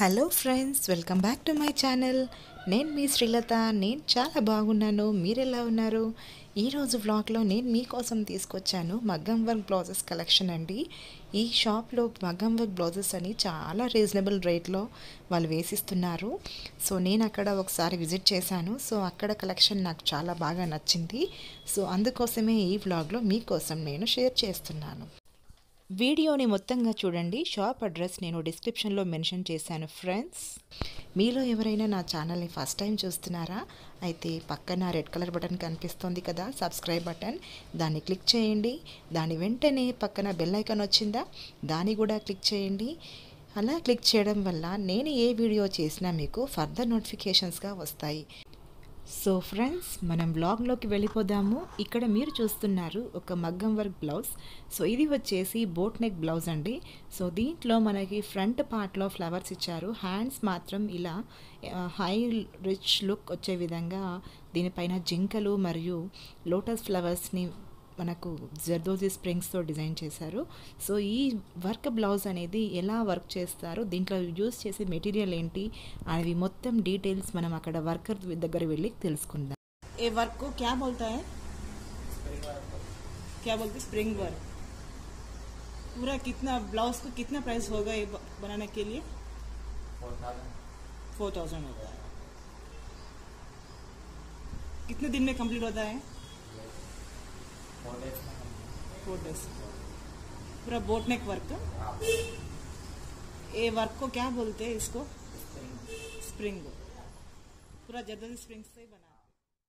Hello friends welcome back to my channel నేను మీ శ్రీలత నేను చాలా బాగున్నాను మీరు ఎలా ఉన్నారు ఈరోజు వ్లాగ్లో నేను మీకోసం తీసుకొచ్చాను మగ్గం వర్క్ బ్లౌజెస్ కలెక్షన్ అండి ఈ షాప్లో మగ్గం వర్క్ బ్లౌజెస్ అని చాలా రీజనబుల్ రేట్లో వాళ్ళు వేసిస్తున్నారు సో నేను అక్కడ ఒకసారి విజిట్ చేశాను సో అక్కడ కలెక్షన్ నాకు చాలా బాగా నచ్చింది సో అందుకోసమే ఈ వ్లాగ్లో మీకోసం నేను షేర్ చేస్తున్నాను వీడియోని మొత్తంగా చూడండి షాప్ అడ్రస్ నేను డిస్క్రిప్షన్లో మెన్షన్ చేశాను ఫ్రెండ్స్ మీలో ఎవరైనా నా ఛానల్ని ఫస్ట్ టైం చూస్తున్నారా అయితే పక్కన రెడ్ కలర్ బటన్ కనిపిస్తుంది కదా సబ్స్క్రైబ్ బటన్ దాన్ని క్లిక్ చేయండి దాని వెంటనే పక్కన బెల్ ఐకాన్ వచ్చిందా దాన్ని కూడా క్లిక్ చేయండి అలా క్లిక్ చేయడం వల్ల నేను ఏ వీడియో చేసినా మీకు ఫర్దర్ నోటిఫికేషన్స్గా వస్తాయి సో ఫ్రెండ్స్ మనం బ్లాగ్లోకి వెళ్ళిపోదాము ఇక్కడ మీరు చూస్తున్నారు ఒక మగ్గం వర్క్ బ్లౌజ్ సో ఇది వచ్చేసి బోట్ నెక్ బ్లౌజ్ అండి సో దీంట్లో మనకి ఫ్రంట్ పార్ట్లో ఫ్లవర్స్ ఇచ్చారు హ్యాండ్స్ మాత్రం ఇలా హై రిచ్ లుక్ వచ్చే విధంగా దీనిపైన జింకలు మరియు లోటస్ ఫ్లవర్స్ని మనకు జర్దోజీ స్ప్రింగ్స్తో డిజైన్ చేశారు సో ఈ వర్క్ బ్లౌజ్ అనేది ఎలా వర్క్ చేస్తారు దీంట్లో యూజ్ చేసే మెటీరియల్ ఏంటి అవి మొత్తం డీటెయిల్స్ మనం అక్కడ వర్కర్ దగ్గర వెళ్ళి తెలుసుకుందాం ये वर्क को क्या बोलता है क्या बोलते स्प्रिंग वर्क पूरा कितना ब्लाउज को कितना प्राइस होगा ये ब- बनाने के लिए फोर थाउजेंड होता है कितने दिन में कंप्लीट होता है फोर डेज पूरा बोट नेक वर्क ये वर्क को क्या बोलते हैं इसको स्प्रिंग पूरा जर्दन स्प्रिंग से बना है।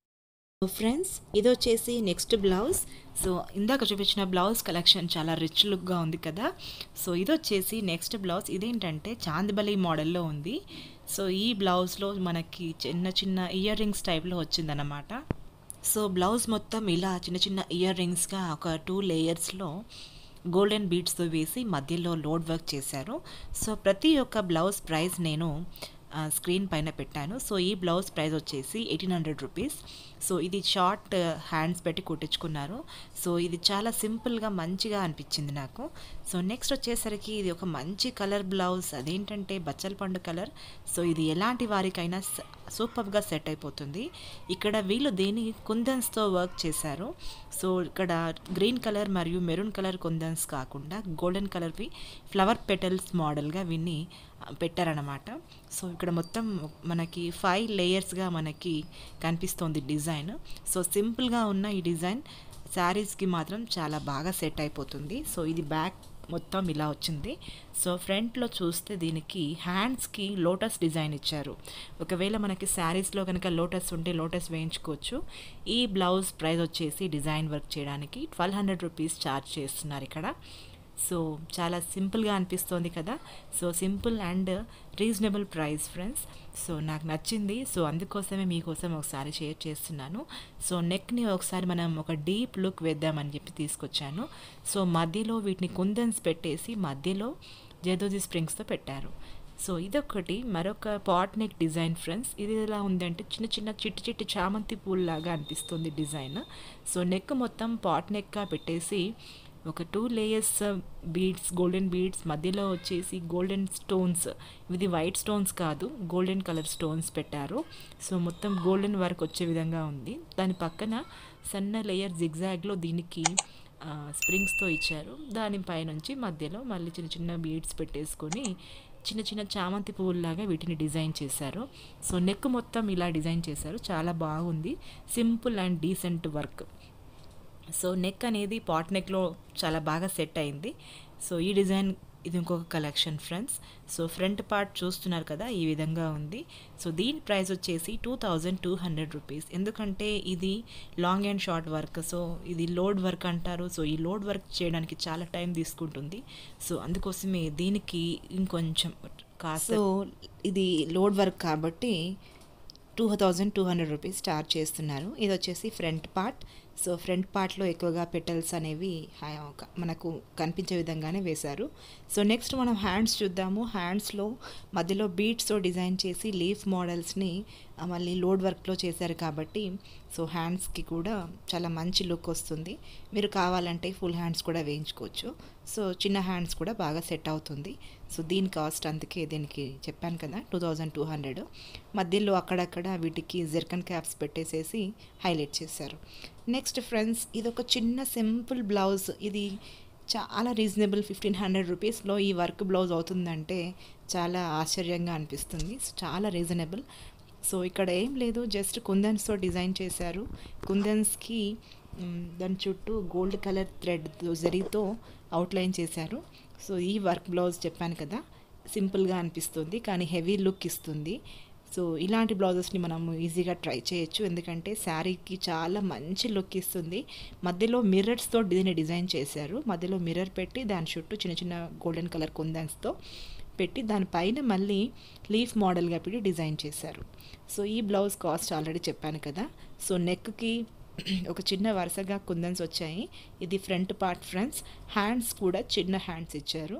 ఫ్రెండ్స్ ఇది వచ్చేసి నెక్స్ట్ బ్లౌజ్ సో ఇందాక చూపించిన బ్లౌజ్ కలెక్షన్ చాలా రిచ్ లుక్గా ఉంది కదా సో ఇది వచ్చేసి నెక్స్ట్ బ్లౌజ్ ఇదేంటంటే చాందిబలి మోడల్లో ఉంది సో ఈ బ్లౌజ్లో మనకి చిన్న చిన్న ఇయర్ రింగ్స్ టైప్లో వచ్చిందన్నమాట సో బ్లౌజ్ మొత్తం ఇలా చిన్న చిన్న ఇయర్ రింగ్స్గా ఒక టూ లేయర్స్లో గోల్డెన్ బీడ్స్తో వేసి మధ్యలో లోడ్ వర్క్ చేశారు సో ప్రతి ఒక్క బ్లౌజ్ ప్రైస్ నేను ఆ, స్క్రీన్ పైన పెట్టాను సో ఈ బ్లౌజ్ ప్రైస్ వచ్చేసి ఎయిటీన్ హండ్రెడ్ రూపీస్ సో ఇది షార్ట్ హ్యాండ్స్ పెట్టి కుట్టించుకున్నారు సో ఇది చాలా సింపుల్గా మంచిగా అనిపించింది నాకు సో నెక్స్ట్ వచ్చేసరికి ఇది ఒక మంచి కలర్ బ్లౌజ్ అదేంటంటే బచ్చల పండు కలర్ సో ఇది ఎలాంటి వారికైనా స- సూపర్గా సెట్ అయిపోతుంది ఇక్కడ వీళ్ళు దేని కుందన్స్తో వర్క్ చేశారు సో ఇక్కడ గ్రీన్ కలర్ మరియు మెరూన్ కలర్ కుందన్స్ కాకుండా గోల్డెన్ కలర్వి ఫ్లవర్ పెటల్స్ మోడల్గా విన్ని పెట్టారనమాట సో ఇక్కడ మొత్తం మనకి ఫైవ్ లేయర్స్గా మనకి కనిపిస్తోంది డిజైన్ సో సింపుల్గా ఉన్న ఈ డిజైన్ శారీస్కి మాత్రం చాలా బాగా సెట్ అయిపోతుంది సో ఇది బ్యాక్ మొత్తం ఇలా వచ్చింది సో ఫ్రంట్లో చూస్తే దీనికి హ్యాండ్స్కి లోటస్ డిజైన్ ఇచ్చారు ఒకవేళ మనకి శారీస్లో కనుక లోటస్ ఉంటే లోటస్ వేయించుకోవచ్చు ఈ బ్లౌజ్ ప్రైస్ వచ్చేసి డిజైన్ వర్క్ చేయడానికి ట్వెల్వ్ హండ్రెడ్ రూపీస్ ఛార్జ్ చేస్తున్నారు ఇక్కడ సో చాలా సింపుల్గా అనిపిస్తోంది కదా so simple and reasonable price friends so నాకు నచ్చింది సో అందుకోసమే మీకోసం ఒకసారి షేర్ చేస్తున్నాను సో నెక్ని ఒకసారి మనం ఒక డీప్ లుక్ వేద్దామని చెప్పి తీసుకొచ్చాను సో మధ్యలో వీటిని కుందన్స్ పెట్టేసి మధ్యలో జదోజీ స్ప్రింగ్స్తో పెట్టారు సో ఇదొకటి మరొక పాట్ నెక్ డిజైన్ ఫ్రెండ్స్ ఇది ఎలా ఉందంటే చిన్న చిన్న చిట్టి చిట్టి చామంతి పూల్లాగా అనిపిస్తుంది డిజైన్ సో నెక్ మొత్తం పాట్ నెక్గా పెట్టేసి ఒక two layers beads golden beads మధ్యలో వచ్చేసి గోల్డెన్ స్టోన్స్ ఇది వైట్ స్టోన్స్ కాదు గోల్డెన్ కలర్ స్టోన్స్ పెట్టారు సో మొత్తం గోల్డెన్ వర్క్ వచ్చే విధంగా ఉంది దాని పక్కన సన్న లేయర్ జిగ్జాగ్లో దీనికి ఆ, స్ప్రింగ్స్తో ఇచ్చారు దానిపై నుంచి మధ్యలో మళ్ళీ చిన్న చిన్న బీడ్స్ పెట్టేసుకొని చిన్న చిన్న చామంతి పువ్వుల్లాగా వీటిని డిజైన్ చేశారు సో నెక్ మొత్తం ఇలా డిజైన్ చేశారు చాలా బాగుంది simple and decent work so neck అనేది పాట్ నెక్లో చాలా బాగా సెట్ అయింది సో ఈ డిజైన్ ఇది ఇంకొక collection friends so front part చూస్తున్నారు కదా ఈ విధంగా ఉంది సో దీని ప్రైస్ వచ్చేసి two thousand two hundred rupees ఎందుకంటే ఇది long and short work so ఇది లోడ్ వర్క్ అంటారు సో ఈ లోడ్ వర్క్ చేయడానికి చాలా టైం తీసుకుంటుంది సో అందుకోసమే దీనికి ఇంకొంచెం కాస్త సో ఇది లోడ్ వర్క్ కాబట్టి two thousand two hundred rupees charge చేస్తున్నారు ఇది వచ్చేసి ఫ్రంట్ పార్ట్ సో ఫ్రంట్ పార్ట్లో ఎక్కువగా పెటల్స్ అనేవి హా- ఒక- మనకు కనిపించే విధంగానే వేశారు సో నెక్స్ట్ మనం హ్యాండ్స్ చూద్దాము హ్యాండ్స్లో మధ్యలో బీట్స్తో డిజైన్ చేసి లీఫ్ మోడల్స్ని ఆ, మళ్ళీ లోడ్ వర్క్లో చేశారు కాబట్టి సో హ్యాండ్స్కి కూడా చాలా మంచి లుక్ వస్తుంది మీరు కావాలంటే ఫుల్ హ్యాండ్స్ కూడా వేయించుకోవచ్చు సో చిన్న హ్యాండ్స్ కూడా బాగా సెట్ అవుతుంది సో దీని కాస్ట్ అందుకే దీనికి చెప్పాను కదా టూ థౌజండ్ టూ హండ్రెడ్ మధ్యలో అక్కడక్కడ వీటికి జెర్కన్ క్యాప్స్ పెట్టేసేసి హైలైట్ చేశారు నెక్స్ట్ ఫ్రెండ్స్ ఇది ఒక చిన్న సింపుల్ బ్లౌజ్ ఇది చాలా రీజనబుల్ ఫిఫ్టీన్ హండ్రెడ్ రూపీస్లో ఈ వర్క్ బ్లౌజ్ అవుతుందంటే చాలా ఆశ్చర్యంగా అనిపిస్తుంది సో చాలా రీజనబుల్ సో ఇక్కడ ఏం లేదు జస్ట్ కుందన్స్తో డిజైన్ చేశారు కుందన్స్కి మ్, దాని చుట్టూ గోల్డ్ కలర్ థ్రెడ్ జరీతో అవుట్లైన్ చేశారు సో ఈ వర్క్ బ్లౌజ్ చెప్పాను కదా సింపుల్గా అనిపిస్తుంది కానీ హెవీ లుక్ ఇస్తుంది సో ఇలాంటి బ్లౌజెస్ని మనం ఈజీగా ట్రై చేయొచ్చు ఎందుకంటే శారీకి చాలా మంచి లుక్ ఇస్తుంది మధ్యలో మిర్రర్స్తో దీన్ని డిజైన్ చేశారు మధ్యలో మిర్రర్ పెట్టి దాని చుట్టూ చిన్న చిన్న గోల్డెన్ కలర్ కుందన్స్తో పెట్టి దానిపైన మళ్ళీ లీఫ్ మోడల్గా పెట్టి డిజైన్ చేశారు సో ఈ బ్లౌజ్ కాస్ట్ ఆల్రెడీ చెప్పాను కదా సో నెక్కి ఒక చిన్న వరుసగా కుందన్స్ వచ్చాయి ఇది ఫ్రంట్ పార్ట్ ఫ్రంట్స్ హ్యాండ్స్ కూడా చిన్న హ్యాండ్స్ ఇచ్చారు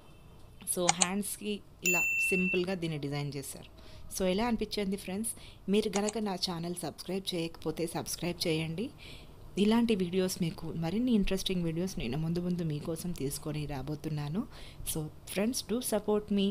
సో హ్యాండ్స్కి ఇలా సింపుల్గా దీన్ని డిజైన్ చేశారు సో ఎలా అనిపించింది ఫ్రెండ్స్ మీరు గనక నా ఛానల్ సబ్స్క్రైబ్ చేయకపోతే సబ్స్క్రైబ్ చేయండి ఇలాంటి వీడియోస్ మీకు మరిన్ని ఇంట్రెస్టింగ్ వీడియోస్ నేను ముందు ముందు మీకోసం తీసుకొని రాబోతున్నాను so friends do support me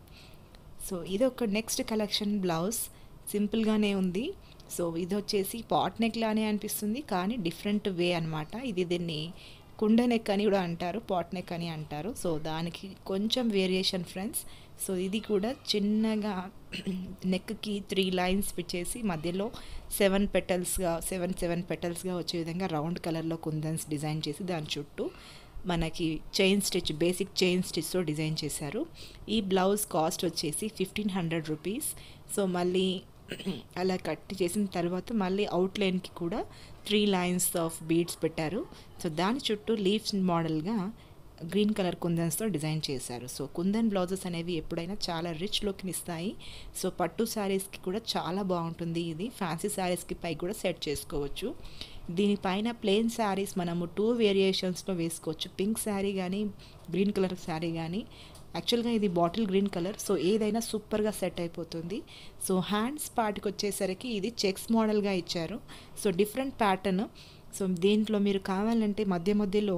so ఇది ఒక నెక్స్ట్ కలెక్షన్ బ్లౌజ్ సింపుల్గానే ఉంది సో ఇది వచ్చేసి పాట్ నెక్ లానే అనిపిస్తుంది కానీ డిఫరెంట్ వే అన్నమాట ఇది దీన్ని కుండ నెక్ అని కూడా అంటారు పాట్ నెక్ అని అంటారు సో దానికి కొంచెం వేరియేషన్ ఫ్రెండ్స్ సో ఇది కూడా చిన్నగా నెక్కి త్రీ లైన్స్ పెట్టేసి మధ్యలో సెవెన్ పెటల్స్గా సెవెన్ సెవెన్ పెటల్స్గా వచ్చే విధంగా రౌండ్ కలర్లో కుందన్స్ డిజైన్ చేసి దాని చుట్టూ మనకి చైన్ స్టిచ్ బేసిక్ చైన్ స్టిచ్తో డిజైన్ చేశారు ఈ బ్లౌజ్ కాస్ట్ వచ్చేసి ఫిఫ్టీన్ హండ్రెడ్ రూపీస్ సో మళ్ళీ అలా కట్ చేసిన తర్వాత మళ్ళీ అవుట్లైన్కి కూడా త్రీ లైన్స్ ఆఫ్ బీడ్స్ పెట్టారు సో దాని చుట్టూ లీవ్స్ మోడల్గా గ్రీన్ కలర్ కుందన్స్తో డిజైన్ చేశారు సో కుందన్ బ్లౌజెస్ అనేవి ఎప్పుడైనా చాలా రిచ్ లుక్ని ఇస్తాయి సో పట్టు శారీస్కి కూడా చాలా బాగుంటుంది ఇది ఫ్యాన్సీ శారీస్కి పై కూడా సెట్ చేసుకోవచ్చు దీనిపైన ప్లెయిన్ శారీస్ మనము టూ వేరియేషన్స్లో వేసుకోవచ్చు పింక్ శారీ కానీ గ్రీన్ కలర్ శారీ కానీ యాక్చువల్గా ఇది బాటిల్ గ్రీన్ కలర్ సో ఏదైనా సూపర్గా సెట్ అయిపోతుంది సో హ్యాండ్స్ పార్ట్కి వచ్చేసరికి ఇది చెక్స్ మోడల్గా ఇచ్చారు సో డిఫరెంట్ ప్యాటర్న్ సో దీంట్లో మీరు కావాలంటే మధ్య మధ్యలో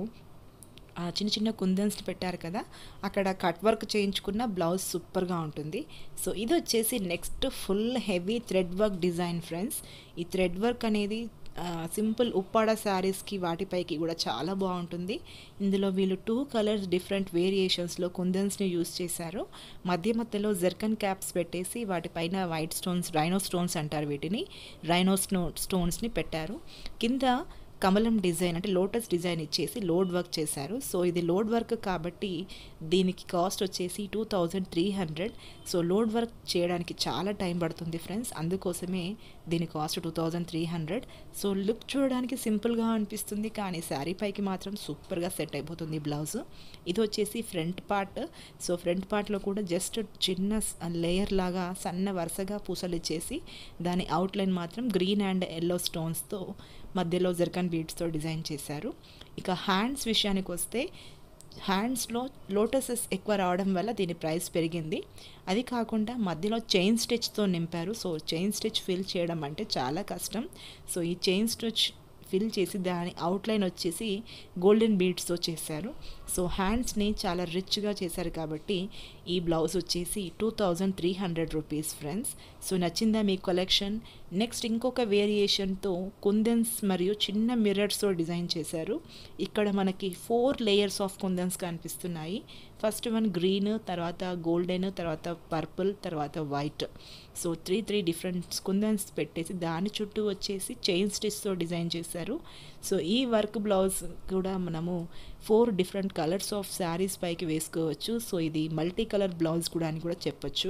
ఆ చిన్న చిన్న కుందన్స్ని పెట్టారు కదా అక్కడ కట్ వర్క్ చేయించుకున్న బ్లౌజ్ సూపర్గా ఉంటుంది సో ఇది వచ్చేసి next full heavy thread work design friends ఈ థ్రెడ్ వర్క్ అనేది సింపుల్ ఉప్పాడ శారీస్కి వాటిపైకి కూడా చాలా బాగుంటుంది ఇందులో వీళ్ళు టూ కలర్స్ డిఫరెంట్ వేరియేషన్స్లో కుందన్స్ని యూస్ చేశారు మధ్య మధ్యలో జెర్కన్ క్యాప్స్ పెట్టేసి వాటిపైన వైట్ స్టోన్స్ రైనో స్టోన్స్ అంటారు వీటిని రైనో స్టో స్టోన్స్ని పెట్టారు కింద కమలం డిజైన్ అంటే లోటస్ డిజైన్ ఇచ్చేసి లోడ్ వర్క్ చేశారు సో ఇది లోడ్ వర్క్ కాబట్టి దీనికి కాస్ట్ వచ్చేసి two thousand three hundred so load work చేయడానికి చాలా టైం పడుతుంది ఫ్రెండ్స్ అందుకోసమే దీని cost two thousand three hundred so look చూడడానికి సింపుల్గా అనిపిస్తుంది కానీ శారీ పైకి మాత్రం సూపర్గా సెట్ అయిపోతుంది బ్లౌజ్ ఇది వచ్చేసి ఫ్రంట్ పార్ట్ సో ఫ్రంట్ పార్ట్లో కూడా జస్ట్ చిన్న లేయర్ లాగా సన్న వరుసగా పూసలు ఇచ్చేసి దాని అవుట్లైన్ మాత్రం గ్రీన్ అండ్ ఎల్లో స్టోన్స్తో మధ్యలో జర్కన్ బీడ్స్తో డిజైన్ చేశారు ఇక హ్యాండ్స్ విషయానికి వస్తే హ్యాండ్స్లో లోటసెస్ ఎక్కువ రావడం వల్ల దీని ప్రైస్ పెరిగింది అది కాకుండా మధ్యలో చైన్ స్టిచ్తో నింపారు సో చైన్ స్టిచ్ ఫిల్ చేయడం అంటే చాలా కష్టం సో ఈ చైన్ స్టిచ్ ఫిల్ చేసి దాని అవుట్లైన్ వచ్చేసి గోల్డెన్ బీడ్స్తో చేశారు సో హ్యాండ్స్ని చాలా రిచ్గా చేశారు కాబట్టి ఈ బ్లౌజ్ వచ్చేసి two thousand three hundred rupees friends so నచ్చిందా మీ కలెక్షన్ నెక్స్ట్ ఇంకొక వేరియేషన్తో కుందన్స్ మరియు చిన్న మిర్రర్స్తో డిజైన్ చేశారు ఇక్కడ మనకి ఫోర్ లేయర్స్ ఆఫ్ కుందన్స్ కనిపిస్తున్నాయి ఫస్ట్ వన్ గ్రీన్ తర్వాత గోల్డెన్ తర్వాత పర్పుల్ తర్వాత white so three three different kundans పెట్టేసి దాని చుట్టూ వచ్చేసి చైన్ స్టిచ్తో డిజైన్ చేశారు సో ఈ వర్క్ బ్లౌజ్ కూడా మనము four different colours of saris పైకి వేసుకోవచ్చు సో ఇది మల్టీ కలర్ బ్లౌజ్ కూడా అని కూడా చెప్పొచ్చు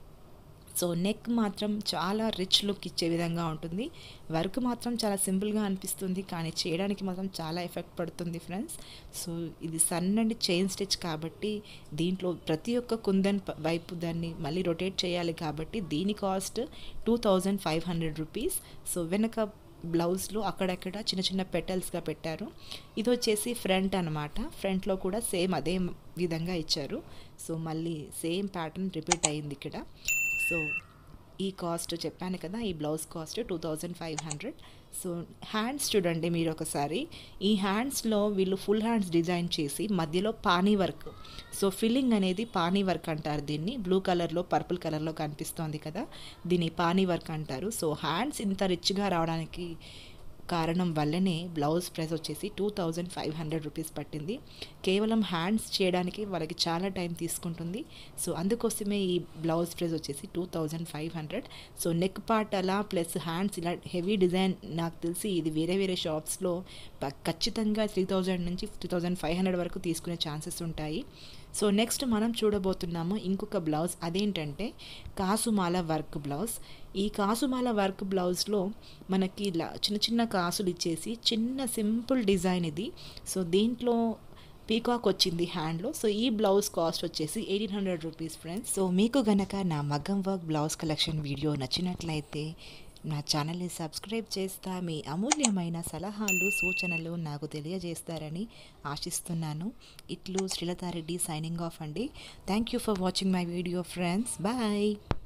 సో నెక్ మాత్రం చాలా రిచ్ లుక్ ఇచ్చే విధంగా ఉంటుంది వర్క్ మాత్రం చాలా సింపుల్గా అనిపిస్తుంది కానీ చేయడానికి మాత్రం చాలా ఎఫెక్ట్ పడుతుంది ఫ్రెండ్స్ సో ఇది సన్నటి చైన్ స్టిచ్ కాబట్టి దీంట్లో ప్రతి ఒక్క కుందన్ ప- వైపు దాన్ని మళ్ళీ రొటేట్ చేయాలి కాబట్టి దీని cost two thousand five hundred rupees so వెనక బ్లౌజ్లో అక్కడక్కడ చిన్న చిన్న పెటల్స్గా పెట్టారు ఇది వచ్చేసి ఫ్రంట్ అనమాట ఫ్రంట్లో కూడా సేమ్ అదే విధంగా ఇచ్చారు సో మళ్ళీ సేమ్ ప్యాటర్న్ రిపీట్ అయింది ఇక్కడ సో ఈ కాస్ట్ చెప్పాను కదా ఈ blouse cost two thousand five hundred so hands చూడండి మీరు ఒకసారి ఈ హ్యాండ్స్లో వీళ్ళు ఫుల్ హ్యాండ్స్ డిజైన్ చేసి మధ్యలో పానీ వర్క్ సో ఫిల్లింగ్ అనేది పానీ వర్క్ అంటారు దీన్ని బ్లూ కలర్లో పర్పుల్ కలర్లో కనిపిస్తోంది కదా దీన్ని పానీ వర్క్ అంటారు సో హ్యాండ్స్ ఇంత రిచ్గా రావడానికి కారణం వల్లనే బ్లౌజ్ ప్రైస్ వచ్చేసి two thousand five hundred rupees పట్టింది కేవలం హ్యాండ్స్ చేయడానికి వాళ్ళకి చాలా టైం తీసుకుంటుంది సో అందుకోసమే ఈ బ్లౌజ్ ప్రైస్ వచ్చేసి two thousand five hundred so neck part అలా ప్లస్ హ్యాండ్స్ ఇలా హెవీ డిజైన్ నాకు తెలిసి ఇది వేరే వేరే షాప్స్లో ఖచ్చితంగా త్రీ థౌజండ్ నుంచి త్రీ థౌజండ్ ఫైవ్ హండ్రెడ్ వరకు తీసుకునే ఛాన్సెస్ ఉంటాయి సో నెక్స్ట్ మనం చూడబోతున్నాము ఇంకొక బ్లౌజ్ అదేంటంటే కాసుమాల వర్క్ బ్లౌజ్ ఈ కాసుమాల వర్క్ బ్లౌజ్లో మనకి ఇలా చిన్న చిన్న కాసులు ఇచ్చేసి చిన్న సింపుల్ డిజైన్ ఇది సో దీంట్లో పీకాక్ వచ్చింది హ్యాండ్లో సో ఈ బ్లౌజ్ కాస్ట్ వచ్చేసి eighteen hundred rupees friends so మీకు గనక నా మగ్గం వర్క్ బ్లౌజ్ కలెక్షన్ వీడియో నచ్చినట్లయితే నా ఛానల్ని సబ్స్క్రైబ్ చేస్తా మీ అమూల్యమైన సలహాలు సూచనలు నాకు తెలియజేస్తారని ఆశిస్తున్నాను ఇట్లు శ్రీలతారెడ్డి సైనింగ్ ఆఫ్ అండి thank you for watching my video friends bye